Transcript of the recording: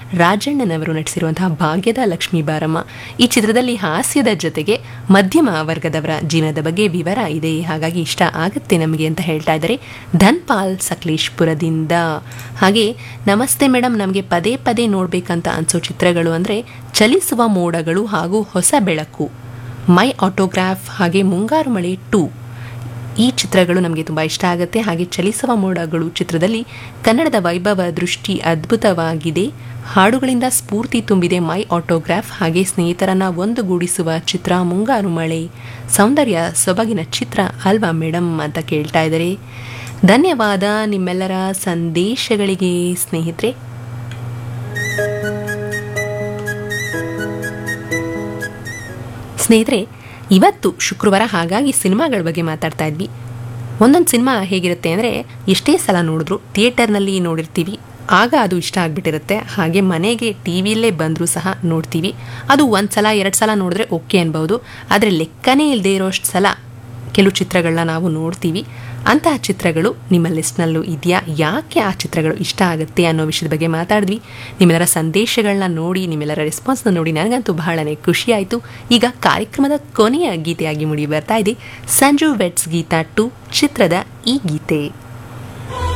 ರಾಜಣ್ಣನವರು ನಟಿಸಿರುವಂತಹ ಭಾಗ್ಯದ ಲಕ್ಷ್ಮೀ ಬಾರಮ್ಮ ಈ ಚಿತ್ರದಲ್ಲಿ ಹಾಸ್ಯದ ಜೊತೆಗೆ ಮಧ್ಯಮ ವರ್ಗದವರ ಜೀವನದ ಬಗ್ಗೆ ವಿವರ ಇದೆ ಹಾಗಾಗಿ ಇಷ್ಟ ಆಗುತ್ತೆ ನಮಗೆ ಅಂತ ಹೇಳ್ತಾ ಇದ್ದಾರೆ ಧನ್ಪಾಲ್ ಸಕಲೇಶ್ಪುರದಿಂದ ಹಾಗೆ ನಮಸ್ತೆ ಮೇಡಮ್ ನಮಗೆ ಪದೇ ಪದೇ ನೋಡಬೇಕಂತ ಅನಿಸೋ ಚಿತ್ರಗಳು ಅಂದರೆ ಚಲಿಸುವ ಮೋಡಗಳು ಹಾಗೂ ಹೊಸ ಬೆಳಕು ಮೈ ಆಟೋಗ್ರಾಫ್ ಹಾಗೆ ಮುಂಗಾರು ಮಳೆ ಟೂ ಈ ಚಿತ್ರಗಳು ನಮಗೆ ತುಂಬ ಇಷ್ಟ ಆಗುತ್ತೆ ಹಾಗೆ ಚಲಿಸುವ ಮೋಡಗಳು ಚಿತ್ರದಲ್ಲಿ ಕನ್ನಡದ ವೈಭವ ದೃಷ್ಟಿ ಅದ್ಭುತವಾಗಿದೆ ಹಾಡುಗಳಿಂದ ಸ್ಫೂರ್ತಿ ತುಂಬಿದೆ ಮೈ ಆಟೋಗ್ರಾಫ್ ಹಾಗೆ ಸ್ನೇಹಿತರನ್ನ ಒಂದುಗೂಡಿಸುವ ಚಿತ್ರ ಮುಂಗಾರು ಮಳೆ ಸೌಂದರ್ಯ ಸೊಬಗಿನ ಚಿತ್ರ ಅಲ್ವಾ ಮೇಡಮ್ ಅಂತ ಕೇಳ್ತಾ ಇದ್ದಾರೆ ಧನ್ಯವಾದ ನಿಮ್ಮೆಲ್ಲರ ಸಂದೇಶಗಳಿಗೆ ಸ್ನೇಹಿತರೆ ಸ್ನೇಹಿತರೆ ಇವತ್ತು ಶುಕ್ರವಾರ ಹಾಗಾಗಿ ಸಿನಿಮಾಗಳ ಬಗ್ಗೆ ಮಾತಾಡ್ತಾ ಇದ್ವಿ ಒಂದೊಂದು ಸಿನಿಮಾ ಹೇಗಿರುತ್ತೆ ಅಂದರೆ ಎಷ್ಟೇ ಸಲ ನೋಡಿದ್ರು ಥಿಯೇಟರ್ನಲ್ಲಿ ನೋಡಿರ್ತೀವಿ ಆಗ ಅದು ಇಷ್ಟ ಆಗಿಬಿಟ್ಟಿರುತ್ತೆ ಹಾಗೆ ಮನೆಗೆ ಟಿ ವಿಯಲ್ಲೇ ಬಂದರೂ ಸಹ ನೋಡ್ತೀವಿ ಅದು ಒಂದು ಸಲ ಎರಡು ಸಲ ನೋಡಿದ್ರೆ ಓಕೆ ಅನ್ಬೋದು ಆದರೆ ಲೆಕ್ಕನೇ ಇಲ್ಲದೆ ಇರೋಷ್ಟು ಸಲ ಕೆಲವು ಚಿತ್ರಗಳನ್ನ ನಾವು ನೋಡ್ತೀವಿ ಅಂತಹ ಚಿತ್ರಗಳು ನಿಮ್ಮ ಲಿಸ್ಟ್ನಲ್ಲೂ ಇದೆಯಾ ಯಾಕೆ ಆ ಚಿತ್ರಗಳು ಇಷ್ಟ ಆಗುತ್ತೆ ಅನ್ನೋ ವಿಷಯದ ಬಗ್ಗೆ ಮಾತಾಡಿದ್ವಿ ನಿಮ್ಮೆಲ್ಲರ ಸಂದೇಶಗಳನ್ನ ನೋಡಿ ನಿಮ್ಮೆಲ್ಲರ ರೆಸ್ಪಾನ್ಸ್ನ ನೋಡಿ ನನಗಂತೂ ಬಹಳನೇ ಖುಷಿಯಾಯಿತು ಈಗ ಕಾರ್ಯಕ್ರಮದ ಕೊನೆಯ ಗೀತೆಯಾಗಿ ಮುಡಿ ಬರ್ತಾ ಇದೆ ಸಂಜು ವೆಟ್ಸ್ ಗೀತಾ ಟು ಚಿತ್ರದ ಈ ಗೀತೆ